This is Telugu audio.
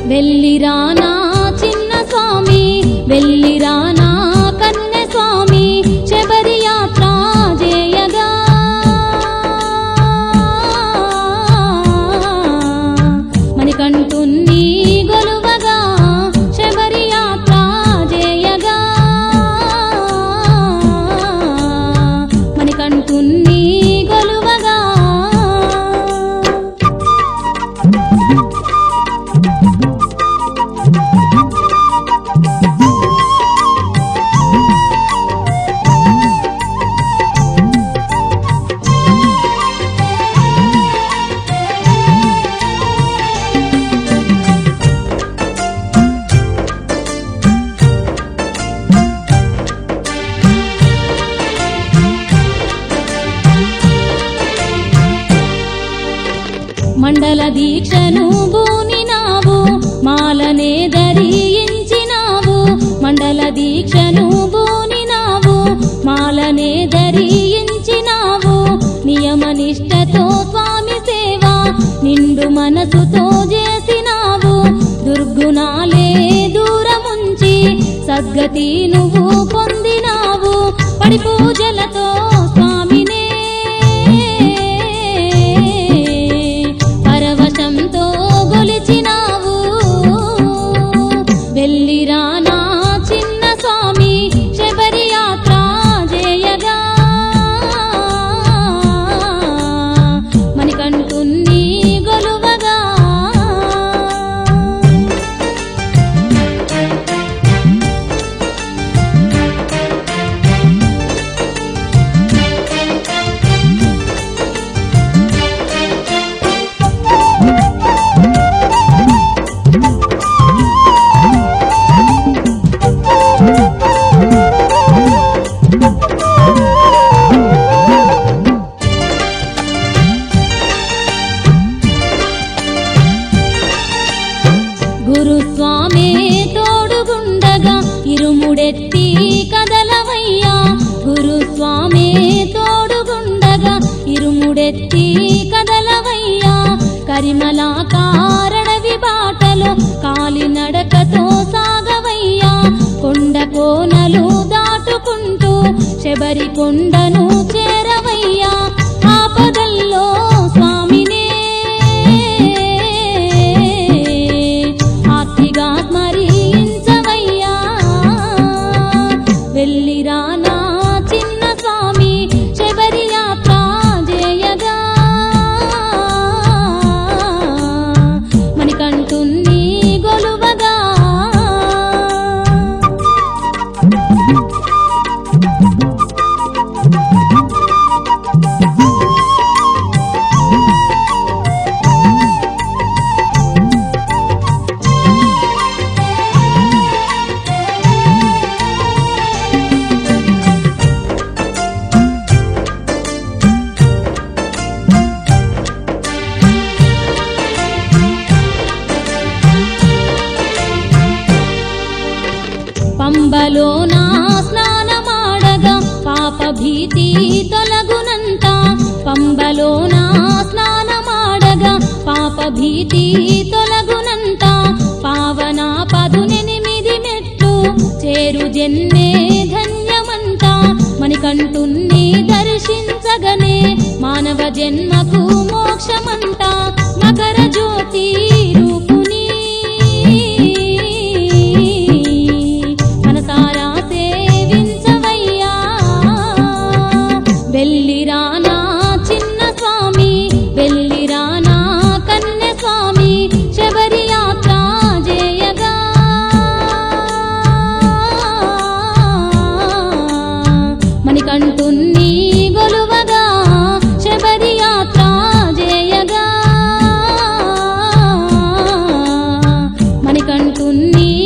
వెళ్ళిరానా చిన్న స్వామి వెళ్ళిరానా కన్నె స్వామి శబరి యాత్ర చేయగా మణికంఠున్ని గొలువగా శబరి యాత్ర చేయగా మణికంఠున్ని గొలువగా మండల దీక్షను బూనినావు మాలనే ధరించినావు మండల దీక్షను బూనినావు మాలనే ధరించినావు నియమనిష్టతో స్వామి సేవ నిండు మనసుతో చేసినావు దుర్గుణాలే దూరముంచి సద్గతి నువ్వు పొందినావు పడి పూజలతో స్వామినే పరవశంతో గొలిచినావు వెళ్ళిరానా చిన్న స్వామి శబరి యాత్ర చేయగా మణికంఠున్ని గొలువగా గురుస్వామే తోడుగుండగా ఇరుముడెత్తి కదలవయ్యా గురుస్వామే తోడుగుండగా ఇరుముడెత్తి కదలవయ్యా కరిమల కారణవి బాటలో కాలినడకతో సాగవయ్యా కొండ కోనలు దాటుకుంటూ శబరి కొండను చేరవయ్యా ఆపదల్లో స్వామినే ఆర్తిగా స్మరించవయ్యా వెళ్ళిరానా చిన్న స్వామి శబరి యాత్ర చేయగా మణికంఠున్ని గొలువగా పంబలో నా స్నానమాడగా పాప భీతి తొలగునంత పంబలో నా స్నానమాడగా పాప భీతి తొలగునంత పావన పదునెనిమిది మెట్లు చేరు జన్మే ధన్యమంత మణికంఠున్ని దర్శించగనే మానవ జన్మకు మోక్షమంత మకర జ్యోతి రూపుని మనసారా సేవించవయ్యా వెళ్ళిరానా చిన్న స్వామి వెళ్ళిరానా కన్య స్వామి శబరి యాత్ర చేయగా మణికంఠున్ని గొలువగా శబరి యాత్ర చేయగా మణికంఠున్ని